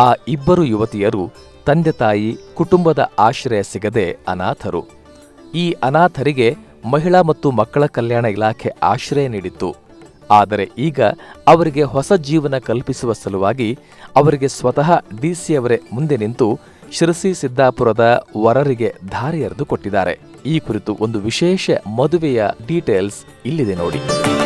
ಆ ಇಬ್ಬರು ಯುವತಿಯರು ತಂದೆ ತಾಯಿ ಕುಟುಂಬದ ಆಶ್ರಯ ಸಿಗದೆ ಅನಾಥರು ಈ ಅನಾಥರಿಗೆ ಮಹಿಳಾ ಮತ್ತು ಮಕ್ಕಳ ಕಲ್ಯಾಣ ಇಲಾಖೆ ಆಶ್ರಯ ನೀಡಿತ್ತು ಆದರೆ ಈಗ ಅವರಿಗೆ ಹೊಸ ಜೀವನ ಕಲ್ಪಿಸುವ ಸಲುವಾಗಿ ಅವರಿಗೆ ಸ್ವತಃ ಡಿಸಿಯವರೇ ಮುಂದೆ ನಿಂತು ಶಿರಸಿ ಸಿದ್ದಾಪುರದ ವರರಿಗೆ ದಾರಿ ಎರೆದು ಕೊಟ್ಟಿದ್ದಾರೆ ಈ ಕುರಿತು ಒಂದು ವಿಶೇಷ ಮದುವೆಯ ಡೀಟೇಲ್ಸ್ ಇಲ್ಲಿದೆ ನೋಡಿ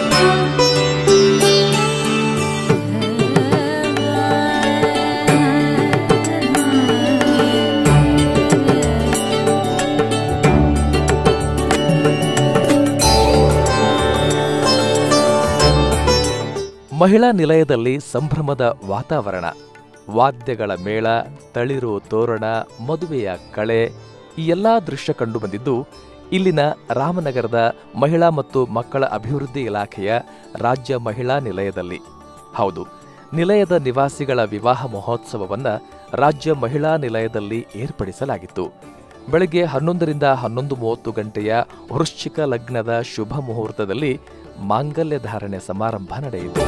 ಮಹಿಳಾ ನಿಲಯದಲ್ಲಿ ಸಂಭ್ರಮದ ವಾತಾವರಣ ವಾದ್ಯಗಳ ಮೇಳ ತಳಿರು ತೋರಣ ಮದುವೆಯ ಕಳೆ ಈ ಎಲ್ಲಾ ದೃಶ್ಯ ಕಂಡುಬಂದಿದ್ದು ಇಲ್ಲಿನ ರಾಮನಗರದ ಮಹಿಳಾ ಮತ್ತು ಮಕ್ಕಳ ಅಭಿವೃದ್ಧಿ ಇಲಾಖೆಯ ರಾಜ್ಯ ಮಹಿಳಾ ನಿಲಯದಲ್ಲಿ ಹೌದು ನಿಲಯದ ನಿವಾಸಿಗಳ ವಿವಾಹ ಮಹೋತ್ಸವವನ್ನ ರಾಜ್ಯ ಮಹಿಳಾ ನಿಲಯದಲ್ಲಿ ಏರ್ಪಡಿಸಲಾಗಿತ್ತು ಬೆಳಗ್ಗೆ ಹನ್ನೊಂದರಿಂದ ಹನ್ನೊಂದು ಮೂವತ್ತು ಗಂಟೆಯ ವೃಶ್ಚಿಕ ಲಗ್ನದ ಶುಭ ಮುಹೂರ್ತದಲ್ಲಿ ಮಾಂಗಲ್ಯ ಧಾರಣೆ ಸಮಾರಂಭ ನಡೆಯಿತು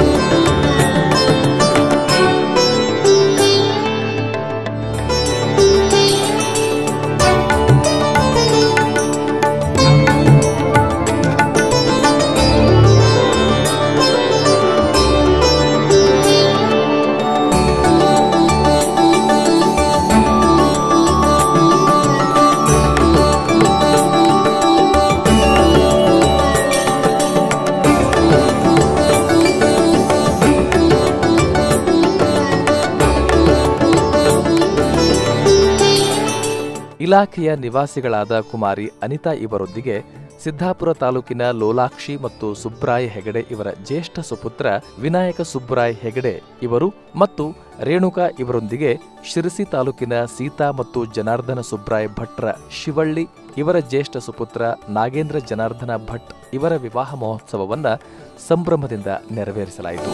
ಇಲಾಖೆಯ ನಿವಾಸಿಗಳಾದ ಕುಮಾರಿ ಅನಿತಾ ಇವರೊಂದಿಗೆ ಸಿದ್ದಾಪುರ ತಾಲೂಕಿನ ಲೋಲಾಕ್ಷಿ ಮತ್ತು ಸುಬ್ರಾಯ್ ಹೆಗಡೆ ಇವರ ಜ್ಯೇಷ್ಠ ಸುಪುತ್ರ ವಿನಾಯಕ ಸುಬ್ರಾಯ್ ಹೆಗಡೆ ಇವರು ಮತ್ತು ರೇಣುಕಾ ಇವರೊಂದಿಗೆ ಶಿರಸಿ ತಾಲೂಕಿನ ಸೀತಾ ಮತ್ತು ಜನಾರ್ದನ ಸುಬ್ರಾಯ್ ಭಟ್ರ ಶಿವಳ್ಳಿ ಇವರ ಜ್ಯೇಷ್ಠ ಸುಪುತ್ರ ನಾಗೇಂದ್ರ ಜನಾರ್ದನ ಭಟ್ ಇವರ ವಿವಾಹ ಮಹೋತ್ಸವವನ್ನ ಸಂಭ್ರಮದಿಂದ ನೆರವೇರಿಸಲಾಯಿತು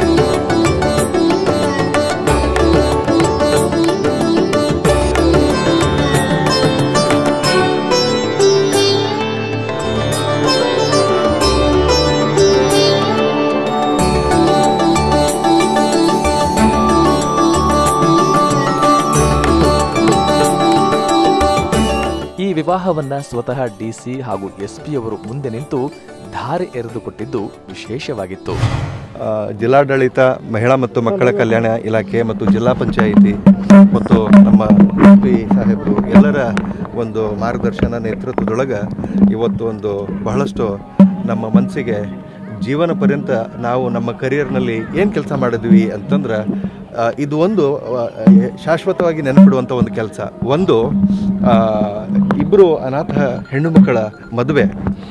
ಈ ವಿವಾಹವನ್ನ ಸ್ವತಃ ಡಿಸಿ ಹಾಗೂ ಎಸ್ಪಿ ಅವರು ಮುಂದೆ ನಿಂತು ಧಾರೆ ಎರೆದುಕೊಟ್ಟಿದ್ದು ವಿಶೇಷವಾಗಿತ್ತು ಆ, ಜಿಲ್ಲಾಡಳಿತ ಮಹಿಳಾ ಮತ್ತು ಮಕ್ಕಳ ಕಲ್ಯಾಣ ಇಲಾಖೆ ಮತ್ತು ಜಿಲ್ಲಾ ಪಂಚಾಯಿತಿ ಮತ್ತು ನಮ್ಮ ಎಸ್ ಪಿ ಸಾಹೇಬರು ಎಲ್ಲರ ಒಂದು ಮಾರ್ಗದರ್ಶನ ನೇತೃತ್ವದೊಳಗೆ ಇವತ್ತು ಒಂದು ಬಹಳಷ್ಟು ನಮ್ಮ ಮನಸ್ಸಿಗೆ ಜೀವನ ಪರ್ಯಂತ ನಾವು ನಮ್ಮ ಕರಿಯರ್ನಲ್ಲಿ ಏನು ಕೆಲಸ ಮಾಡಿದ್ವಿ ಅಂತಂದ್ರೆ ಆ, ಇದು ಒಂದು ಆ, ಶಾಶ್ವತವಾಗಿ ನೆನಪಿಡುವಂಥ ಒಂದು ಕೆಲಸ ಒಂದು ಆ, ಇಬ್ಬರು ಅನಾಥ ಹೆಣ್ಣು ಮಕ್ಕಳ ಮದುವೆ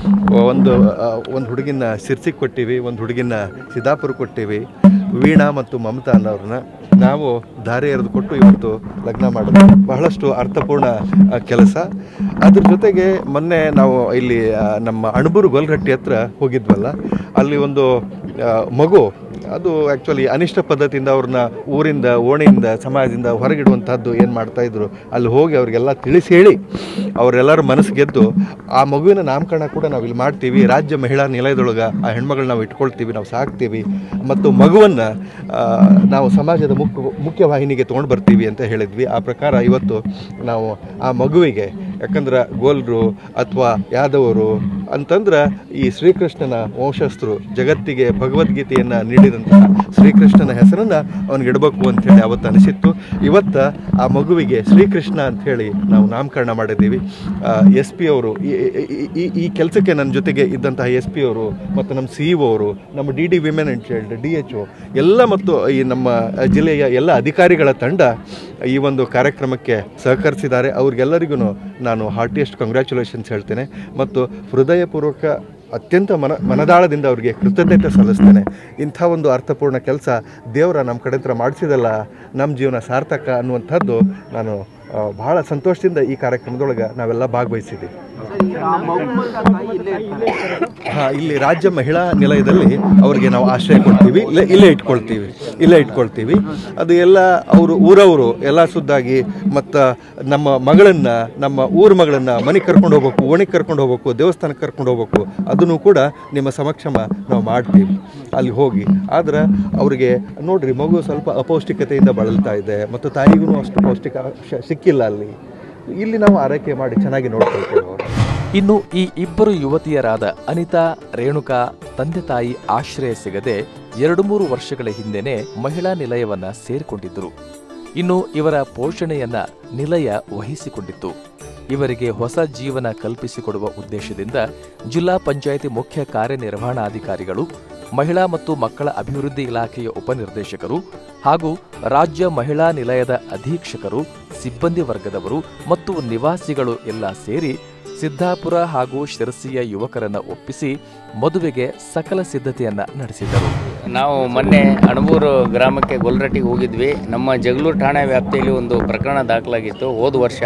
ಒಂದು ಆ, ಒಂದು ಹುಡುಗಿನ ಸಿರ್ಸಿಗೆ ಕೊಟ್ಟಿವಿ ಒಂದು ಹುಡುಗಿನ ಸಿದ್ದಾಪುರ ಕೊಟ್ಟಿವಿ ವೀಣಾ ಮತ್ತು ಮಮತಾ ಅನ್ನೋರನ್ನ ನಾವು ದಾರಿ ಎರೆದು ಕೊಟ್ಟು ಇವತ್ತು ಲಗ್ನ ಮಾಡೋದು ಬಹಳಷ್ಟು ಅರ್ಥಪೂರ್ಣ ಆ, ಕೆಲಸ ಅದ್ರ ಜೊತೆಗೆ ಮೊನ್ನೆ ನಾವು ಇಲ್ಲಿ ಆ, ನಮ್ಮ ಅಣಬೂರು ಗೊಲ್ಗಟ್ಟಿ ಹತ್ರ ಹೋಗಿದ್ವಲ್ಲ ಅಲ್ಲಿ ಒಂದು ಆ, ಮಗು ಅದು ಆ್ಯಕ್ಚುಲಿ ಅನಿಷ್ಟ ಪದ್ಧತಿಯಿಂದ ಅವ್ರನ್ನ ಊರಿಂದ ಓಣಿಯಿಂದ ಸಮಾಜದಿಂದ ಹೊರಗಿಡುವಂಥದ್ದು ಏನು ಮಾಡ್ತಾಯಿದ್ರು ಅಲ್ಲಿ ಹೋಗಿ ಅವರಿಗೆಲ್ಲ ತಿಳಿಸಿ ಹೇಳಿ ಅವರೆಲ್ಲರ ಮನಸ್ಸು ಗೆದ್ದು ಆ ಮಗುವಿನ ನಾಮಕರಣ ಕೂಡ ನಾವು ಇಲ್ಲಿ ಮಾಡ್ತೀವಿ ರಾಜ್ಯ ಮಹಿಳಾ ನಿಲಯದೊಳಗೆ ಆ ಹೆಣ್ಮಗಳನ್ನ ನಾವು ಇಟ್ಕೊಳ್ತೀವಿ ನಾವು ಸಾಕ್ತೀವಿ ಮತ್ತು ಮಗುವನ್ನು ನಾವು ಸಮಾಜದ ಮುಖ್ಯ ಮುಖ್ಯವಾಹಿನಿಗೆ ತೊಗೊಂಡು ಬರ್ತೀವಿ ಅಂತ ಹೇಳಿದ್ವಿ ಆ ಪ್ರಕಾರ ಇವತ್ತು ನಾವು ಆ ಮಗುವಿಗೆ ಯಾಕಂದ್ರೆ ಗೋಲ್ರು ಅಥವಾ ಯಾದವರು ಅಂತಂದ್ರೆ ಈ ಶ್ರೀಕೃಷ್ಣನ ವಂಶಸ್ಥರು ಜಗತ್ತಿಗೆ ಭಗವದ್ಗೀತೆಯನ್ನು ನೀಡಿದಂತಹ ಶ್ರೀಕೃಷ್ಣನ ಹೆಸರನ್ನು ಅವನಿಗೆ ಇಡಬೇಕು ಅಂಥೇಳಿ ಅವತ್ತು ಅನಿಸಿತ್ತು ಇವತ್ತು ಆ ಮಗುವಿಗೆ ಶ್ರೀಕೃಷ್ಣ ಅಂಥೇಳಿ ನಾವು ನಾಮಕರಣ ಮಾಡಿದ್ದೀವಿ ಎಸ್ ಪಿ ಅವರು ಈ- ಈ- ಈ ಈ ಕೆಲಸಕ್ಕೆ ನನ್ನ ಜೊತೆಗೆ ಇದ್ದಂತಹ ಎಸ್ ಪಿ ಅವರು ಮತ್ತು ನಮ್ಮ ಸಿ ಇ ಅವರು ನಮ್ಮ D D women and child D H O ಎಲ್ಲ ಮತ್ತು ಈ ನಮ್ಮ ಜಿಲ್ಲೆಯ ಎಲ್ಲ ಅಧಿಕಾರಿಗಳ ತಂಡ ಈ ಒಂದು ಕಾರ್ಯಕ್ರಮಕ್ಕೆ ಸಹಕರಿಸಿದ್ದಾರೆ ಅವ್ರಿಗೆಲ್ಲರಿಗೂ ನಾನು ಹಾರ್ಟಿಯೆಸ್ಟ್ ಕಂಗ್ರ್ಯಾಚುಲೇಷನ್ಸ್ ಹೇಳ್ತೇನೆ ಮತ್ತು ಹೃದಯಪೂರ್ವಕ ಅತ್ಯಂತ ಮನ ಮನದಾಳದಿಂದ ಅವರಿಗೆ ಕೃತಜ್ಞತೆ ಸಲ್ಲಿಸ್ತೇನೆ ಇಂಥ ಒಂದು ಅರ್ಥಪೂರ್ಣ ಕೆಲಸ ದೇವರ ನಮ್ಮ ಕಡೆ ಹತ್ರ ಮಾಡಿಸಿದಲ್ಲ ನಮ್ಮ ಜೀವನ ಸಾರ್ಥಕ ಅನ್ನುವಂಥದ್ದು ನಾನು ಆ, ಬಹಳ ಸಂತೋಷದಿಂದ ಈ ಕಾರ್ಯಕ್ರಮದೊಳಗೆ ನಾವೆಲ್ಲ ಭಾಗವಹಿಸಿದ್ದೀವಿ ಹಾ ಇಲ್ಲಿ ರಾಜ್ಯ ಮಹಿಳಾ ನಿಲಯದಲ್ಲಿ ಅವರಿಗೆ ನಾವು ಆಶ್ರಯ ಕೊಡ್ತೀವಿ ಇಲ್ಲೇ ಇಲ್ಲೇ ಇಟ್ಕೊಳ್ತೀವಿ ಇಲ್ಲೇ ಇಟ್ಕೊಳ್ತೀವಿ ಅದು ಎಲ್ಲ ಅವರು ಊರವರು ಎಲ್ಲ ಸುದ್ದಾಗಿ ಮತ್ತು ನಮ್ಮ ಮಗಳನ್ನು ನಮ್ಮ ಊರ ಮಗಳನ್ನು ಮನೆಗೆ ಕರ್ಕೊಂಡು ಹೋಗ್ಬೇಕು ಓಣಿಗೆ ಕರ್ಕೊಂಡು ಹೋಗ್ಬೇಕು ದೇವಸ್ಥಾನಕ್ಕೆ ಕರ್ಕೊಂಡು ಹೋಗ್ಬೇಕು ಅದನ್ನು ಕೂಡ ನಿಮ್ಮ ಸಮಕ್ಷಮ ನಾವು ಮಾಡ್ತೀವಿ ಅಲ್ಲಿ ಹೋಗಿ ಆದ್ರೆ ಅವರಿಗೆ ನೋಡ್ರಿ ಮಗು ಸ್ವಲ್ಪ ಅಪೌಷ್ಟಿಕತೆಯಿಂದ ಬಳಲ್ತಾ ಇದೆ ಮತ್ತು ತಾಯಿಗೂ ಅಷ್ಟು ಪೌಷ್ಟಿಕಾಂಶ ಸಿಕ್ಕಿಲ್ಲ ಅಲ್ಲಿ ಇಲ್ಲಿ ನಾವು ಆರೈಕೆ ಮಾಡಿ ಚೆನ್ನಾಗಿ ನೋಡ್ಕೊಳ್ತೇವೆ ಅವರು ಇನ್ನು ಈ ಇಬ್ಬರು ಯುವತಿಯರಾದ ಅನಿತಾ ರೇಣುಕಾ ತಂದೆ ತಾಯಿ ಆಶ್ರಯ ಸಿಗದೆ ಎರಡು ಮೂರು ವರ್ಷಗಳ ಹಿಂದೆನೆ ಮಹಿಳಾ ನಿಲಯವನ್ನ ಸೇರಿಕೊಂಡಿದ್ದರು ಇನ್ನು ಇವರ ಪೋಷಣೆಯನ್ನ ನಿಲಯ ವಹಿಸಿಕೊಂಡಿತ್ತು ಇವರಿಗೆ ಹೊಸ ಜೀವನ ಕಲ್ಪಿಸಿಕೊಡುವ ಉದ್ದೇಶದಿಂದ ಜಿಲ್ಲಾ ಪಂಚಾಯಿತಿ ಮುಖ್ಯ ಕಾರ್ಯನಿರ್ವಹಣಾಧಿಕಾರಿಗಳು ಮಹಿಳಾ ಮತ್ತು ಮಕ್ಕಳ ಅಭಿವೃದ್ಧಿ ಇಲಾಖೆಯ ಉಪನಿರ್ದೇಶಕರು ಹಾಗೂ ರಾಜ್ಯ ಮಹಿಳಾ ನಿಲಯದ ಅಧೀಕ್ಷಕರು ಸಿಬ್ಬಂದಿ ವರ್ಗದವರು ಮತ್ತು ನಿವಾಸಿಗಳು ಎಲ್ಲ ಸೇರಿ ಸಿದ್ದಾಪುರ ಹಾಗೂ ಶಿರಸಿಯ ಯುವಕರನ್ನ ಒಪ್ಪಿಸಿ ಮದುವೆಗೆ ಸಕಲ ಸಿದ್ಧತೆಯನ್ನ ನಡೆಸಿದರು ನಾವು ಮೊನ್ನೆ ಅಣಬೂರು ಗ್ರಾಮಕ್ಕೆ ಗೊಲ್ರಟ್ಟಿಗೆ ಹೋಗಿದ್ವಿ ನಮ್ಮ ಜಗಳೂರು ಠಾಣೆ ವ್ಯಾಪ್ತಿಯಲ್ಲಿ ಒಂದು ಪ್ರಕರಣ ದಾಖಲಾಗಿತ್ತು ಹೋದ ವರ್ಷ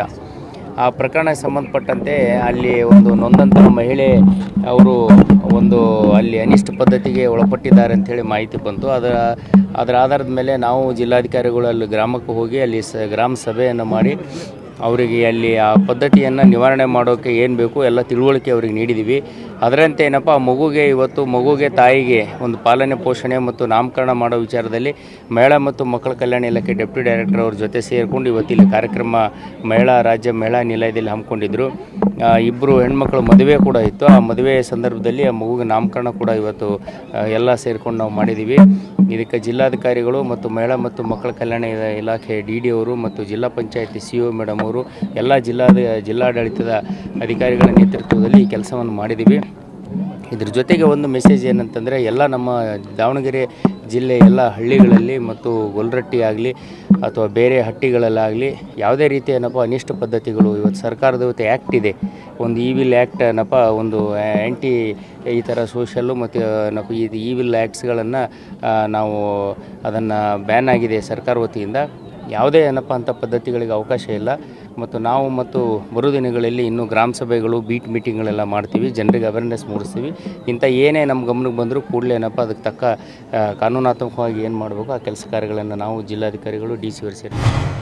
ಆ ಪ್ರಕರಣಕ್ಕೆ ಸಂಬಂಧಪಟ್ಟಂತೆ ಅಲ್ಲಿ ಒಂದು ನೊಂದಂಥ ಮಹಿಳೆ ಅವರು ಒಂದು ಅಲ್ಲಿ ಅನಿಷ್ಟ ಪದ್ಧತಿಗೆ ಒಳಪಟ್ಟಿದ್ದಾರೆ ಅಂಥೇಳಿ ಮಾಹಿತಿ ಬಂತು ಅದರ ಅದರ ಆಧಾರದ ಮೇಲೆ ನಾವು ಜಿಲ್ಲಾಧಿಕಾರಿಗಳು ಅಲ್ಲಿ ಗ್ರಾಮಕ್ಕೆ ಹೋಗಿ ಅಲ್ಲಿ ಸ ಗ್ರಾಮ ಸಭೆಯನ್ನು ಮಾಡಿ ಅವರಿಗೆ ಅಲ್ಲಿ ಆ ಪದ್ಧತಿಯನ್ನು ನಿವಾರಣೆ ಮಾಡೋಕ್ಕೆ ಏನು ಬೇಕು ಎಲ್ಲ ತಿಳುವಳಿಕೆ ಅವರಿಗೆ ನೀಡಿದ್ದೀವಿ ಅದರಂತೆ ಏನಪ್ಪ ಆ ಮಗುಗೆ ಇವತ್ತು ಮಗುಗೆ ತಾಯಿಗೆ ಒಂದು ಪಾಲನೆ ಪೋಷಣೆ ಮತ್ತು ನಾಮಕರಣ ಮಾಡೋ ವಿಚಾರದಲ್ಲಿ ಮಹಿಳಾ ಮತ್ತು ಮಕ್ಕಳ ಕಲ್ಯಾಣ ಇಲಾಖೆ ಡೆಪ್ಯೂಟಿ ಡೈರೆಕ್ಟರ್ ಅವ್ರ ಜೊತೆ ಸೇರಿಕೊಂಡು ಇವತ್ತಿಲ್ಲಿ ಕಾರ್ಯಕ್ರಮ ಮಹಿಳಾ ರಾಜ್ಯ ಮಹಿಳಾ ನಿಲಯದಲ್ಲಿ ಹಮ್ಮಿಕೊಂಡಿದ್ರು ಇಬ್ಬರು ಹೆಣ್ಮಕ್ಳ ಮದುವೆ ಕೂಡ ಇತ್ತು ಆ ಮದುವೆ ಸಂದರ್ಭದಲ್ಲಿ ಆ ಮಗುಗೆ ನಾಮಕರಣ ಕೂಡ ಇವತ್ತು ಆ, ಎಲ್ಲ ಸೇರಿಕೊಂಡು ನಾವು ಮಾಡಿದ್ದೀವಿ ಇದಕ್ಕೆ ಜಿಲ್ಲಾಧಿಕಾರಿಗಳು ಮತ್ತು ಮಹಿಳಾ ಮತ್ತು ಮಕ್ಕಳ ಕಲ್ಯಾಣ ಇಲಾ- ಇಲಾಖೆ ಡಿ ಡಿ ಅವರು ಮತ್ತು ಜಿಲ್ಲಾ ಪಂಚಾಯತಿ ಸಿ ಒ ಮೇಡಮ್ ಅವರು ಎಲ್ಲ ಜಿಲ್ಲಾದ ಜಿಲ್ಲಾಡಳಿತದ ಅಧಿಕಾರಿಗಳ ನೇತೃತ್ವದಲ್ಲಿ ಈ ಕೆಲಸವನ್ನು ಮಾಡಿದ್ದೀವಿ ಇದ್ರ ಜೊತೆಗೆ ಒಂದು ಮೆಸೇಜ್ ಏನಂತಂದರೆ ಎಲ್ಲ ನಮ್ಮ ದಾವಣಗೆರೆ ಜಿಲ್ಲೆ ಎಲ್ಲ ಹಳ್ಳಿಗಳಲ್ಲಿ ಮತ್ತು ಗೊಲ್ರಟ್ಟಿ ಆಗಲಿ ಅಥವಾ ಬೇರೆ ಹಟ್ಟಿಗಳಲ್ಲಾಗಲಿ ಯಾವುದೇ ರೀತಿ ಏನಪ್ಪ ಅನಿಷ್ಟ ಪದ್ಧತಿಗಳು ಇವತ್ತು ಸರ್ಕಾರದ ಇವತ್ತು ಆ್ಯಕ್ಟ್ ಇದೆ ಒಂದು ಇ ವಿಲ್ ಆ್ಯಕ್ಟ್ ಏನಪ್ಪ ಒಂದು ಆ್ಯಂಟಿ ಈ ಥರ ಸೋಷಲ್ಲು ಮತ್ತು ಏನಪ್ಪ ಈ ಇ ವಿಲ್ ಆ್ಯಕ್ಟ್ಸ್ಗಳನ್ನು ನಾವು ಅದನ್ನು ಬ್ಯಾನ್ ಆಗಿದೆ ಸರ್ಕಾರ ವತಿಯಿಂದ ಯಾವುದೇ ಏನಪ್ಪ ಅಂಥ ಪದ್ಧತಿಗಳಿಗೆ ಅವಕಾಶ ಇಲ್ಲ ಮತ್ತು ನಾವು ಮತ್ತು ಬರೋ ದಿನಗಳಲ್ಲಿ ಇನ್ನೂ ಗ್ರಾಮ ಸಭೆಗಳು ಬೀಟ್ ಮೀಟಿಂಗ್ಗಳೆಲ್ಲ ಮಾಡ್ತೀವಿ ಜನರಿಗೆ ಅವೇರ್ನೆಸ್ ಮೂಡಿಸ್ತೀವಿ ಇಂಥ ಏನೇ ನಮ್ಮ ಗಮನಕ್ಕೆ ಬಂದರೂ ಕೂಡಲೇ ಏನಪ್ಪ ಅದಕ್ಕೆ ತಕ್ಕ ಆ, ಕಾನೂನಾತ್ಮಕವಾಗಿ ಏನು ಮಾಡಬೇಕು ಆ ಕೆಲಸ ಕಾರ್ಯಗಳನ್ನು ನಾವು ಜಿಲ್ಲಾಧಿಕಾರಿಗಳು ಡಿ ಸಿ ಅವರು ಸೇರಿ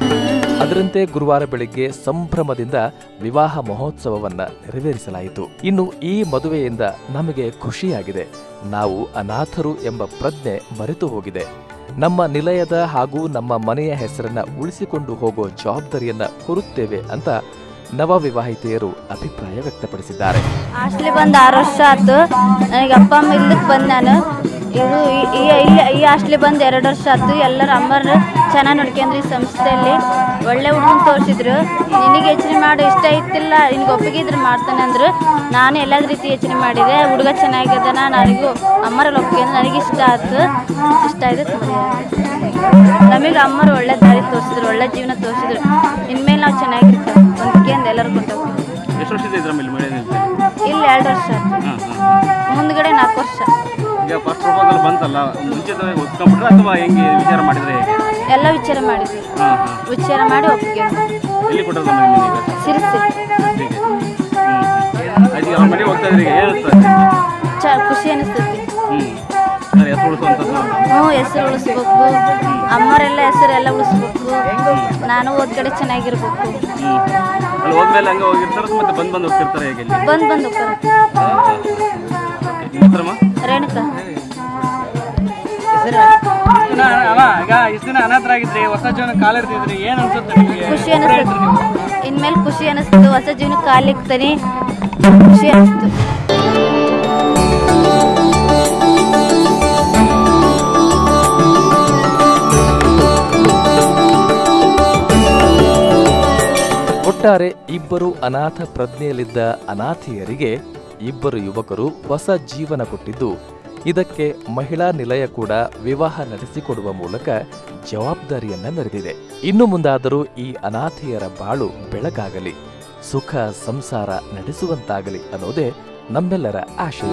ಅದರಂತೆ ಗುರುವಾರ ಬೆಳಿಗ್ಗೆ ಸಂಭ್ರಮದಿಂದ ವಿವಾಹ ಮಹೋತ್ಸವವನ್ನ ನೆರವೇರಿಸಲಾಯಿತು ಇನ್ನು ಈ ಮದುವೆಯಿಂದ ನಮಗೆ ಖುಷಿಯಾಗಿದೆ ನಾವು ಅನಾಥರು ಎಂಬ ಪ್ರಜ್ಞೆ ಮರೆತು ಹೋಗಿದೆ ನಮ್ಮ ನಿಲಯದ ಹಾಗೂ ನಮ್ಮ ಮನೆಯ ಹೆಸರನ್ನ ಉಳಿಸಿಕೊಂಡು ಹೋಗೋ ಜವಾಬ್ದಾರಿಯನ್ನ ಹೊರುತ್ತೇವೆ ಅಂತ ನವವಿವಾಹಿತೆಯರು ಅಭಿಪ್ರಾಯ ವ್ಯಕ್ತಪಡಿಸಿದ್ದಾರೆ ಹಾಸ್ಟ್ಲಿಗೆ ಬಂದು ಆರು ವರ್ಷ ಆಯ್ತು ನನಗೆ ಅಪ್ಪ ಅಮ್ಮ ಇಲ್ಲಕ್ಕೆ ಬಂದು ನಾನು ಇದು ಈ- ಈ ಇಲ್ಲಿ ಈ ಹಾಸ್ಟ್ಲಿಗೆ ಬಂದು ಎರಡು ವರ್ಷ ಆಯ್ತು ಎಲ್ಲರ ಅಮ್ಮರು ಚೆನ್ನಾಗಿ ನೋಡ್ಕೊಂಡ್ರು ಈ ಸಂಸ್ಥೆಯಲ್ಲಿ ಒಳ್ಳೆ ಹುಡುಗನ ತೋರಿಸಿದ್ರು ನಿನಗೆ ಯೋಚನೆ ಮಾಡಿ ಇಷ್ಟ ಇತ್ತಿಲ್ಲ ನಿನ್ಗೆ ಒಪ್ಪಿಗೆ ಇದ್ರೆ ಮಾಡ್ತಾನೆ ಅಂದ್ರು ನಾನು ಎಲ್ಲದ ರೀತಿ ಯೋಚನೆ ಮಾಡಿದೆ ಹುಡುಗ ಚೆನ್ನಾಗಿದ್ದಾನ ನನಗೂ ಅಮ್ಮರಲ್ಲಿ ಒಪ್ಕೊಂಡು ನನಗೆ ಇಷ್ಟ ಆಯ್ತು ಇಷ್ಟ ಆಯ್ತು ನಮಗೆ ಅಮ್ಮರು ಒಳ್ಳೆ ದಾರಿ ತೋರಿಸಿದ್ರು ಒಳ್ಳೆ ಜೀವನ ತೋರಿಸಿದ್ರು ಇನ್ಮೇಲೆ ನಾವು ಚೆನ್ನಾಗಿರ್ತೇವೆ ಹೊಂದ್ಕೊಂಡು ಎಲ್ಲರೂ ಕೊಟ್ಟವು ಎಷ್ಟು ವರ್ಷದ ಇದ್ರ ಮೇಲೆ ಮಳೆ ಇಲ್ಲಿ ಎರಡು ವರ್ಷ ಆಯ್ತು ಮುಂದ್ಗಡೆ ನಾಲ್ಕು ವರ್ಷ ಈಗ ಫಸ್ಟ್ ಪ್ರಪೋಸಲ್ ಬಂತಲ್ಲ ಮುಂಚಿತವಾಗಿ ಒಪ್ಕೊಂಡ್ಬಿಟ್ರೆ ಅಥವಾ ಹೆಂಗೆ ವಿಚಾರ ಮಾಡಿದ್ರೆ ಹೇಗೆ ಎಲ್ಲ ವಿಚಾರ ಮಾಡಿದ್ವಿ ಹಾಂ ಹಾಂ ವಿಚಾರ ಮಾಡಿ ಒಪ್ಪಿಗೆ ಎಲ್ಲಿ ಕೊಟ್ಟದ್ದು ಮನೆ ಮನೆಗೆ ಸಿರಿಸಿ ಹೀಗೆ ಹ್ಞೂ ಆಯ್ತು ಅವ್ರ ಮನೆಗೆ ಹೋಗ್ತಾ ಇದ್ರಿ ಈಗ ಏನಿಸ್ತದೆ ಚ ಖುಷಿ ಅನಿಸ್ತೈತಿ ಹ್ಞೂ ಸರ್ ಹೆಸರು ಉಳಿಸುವಂಥದ್ದು ಹ್ಞೂ ಹೆಸರು ಉಳಿಸ್ಬೇಕು ಅಮ್ಮರೆಲ್ಲ ಹೆಸರು ಎಲ್ಲ ಉಳಿಸ್ಬೇಕು ನಾನು ಓದ್ ಕಡೆ ಚೆನ್ನಾಗಿರ್ಬೇಕು ಹ್ಞೂ ಅಲ್ಲಿ ಹೋದ್ಮೇಲೆ ಹಂಗೆ ಹೋಗಿರ್ತಾರೆ ಮತ್ತೆ ಬಂದು ಬಂದು ಹೋಗ್ತಿರ್ತಾರೆ ಹೇಗೆ ಇಲ್ಲಿ ಬಂದು ಬಂದು ಹೋಗ್ತಾರೆ ನಿಮ್ಮ ಹೆಸರಮ್ಮ ರೇಣುಕಾ ಈಗ ಇಷ್ಟು ದಿನ ಅನಾಥರಾಗಿದ್ರಿ ಹೊಸ ಜೀವನ ಕಾಲಿರ್ತಿದ್ರಿ ಏನು ಅನ್ಸುತ್ತೆ ನಿಮಗೆ ಖುಷಿ ಅನಿಸ್ತದೆ ಇನ್ಮೇಲೆ ಖುಷಿ ಅನಿಸ್ತು ಹೊಸ ಜೀವನ ಕಾಲಿಕ್ತಾನೆ ಖುಷಿ ಅನಿಸ್ತು ಒಟ್ಟಾರೆ ಇಬ್ಬರು ಅನಾಥ ಪ್ರಜ್ಞೆಯಲ್ಲಿದ್ದ ಅನಾಥಿಯರಿಗೆ ಇಬ್ಬರು ಯುವಕರು ಹೊಸ ಜೀವನ ಕೊಟ್ಟಿದ್ದು ಇದಕ್ಕೆ ಮಹಿಳಾ ನಿಲಯ ಕೂಡ ವಿವಾಹ ನಡೆಸಿಕೊಡುವ ಮೂಲಕ ಜವಾಬ್ದಾರಿಯನ್ನ ಮೆರೆದಿದೆ ಇನ್ನು ಮುಂದಾದರೂ ಈ ಅನಾಥಿಯರ ಬಾಳು ಬೆಳಗಾಗಲಿ ಸುಖ ಸಂಸಾರ ನಡೆಸುವಂತಾಗಲಿ ಅನ್ನೋದೇ ನಮ್ಮೆಲ್ಲರ ಆಶಯ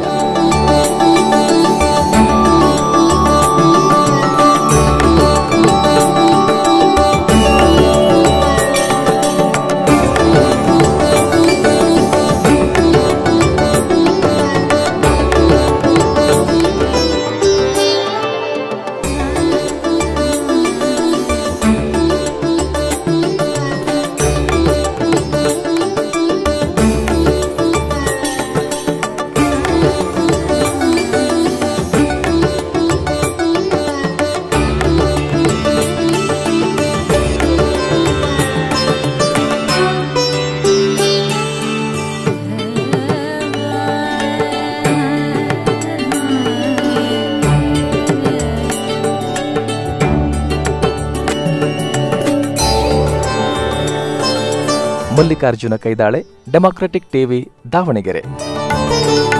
ಮಲ್ಲಿಕಾರ್ಜುನ ಕೈದಾಳೆ ಡೆಮಾಕ್ರೆಟಿಕ್ ಟಿವಿ ದಾವಣಗೆರೆ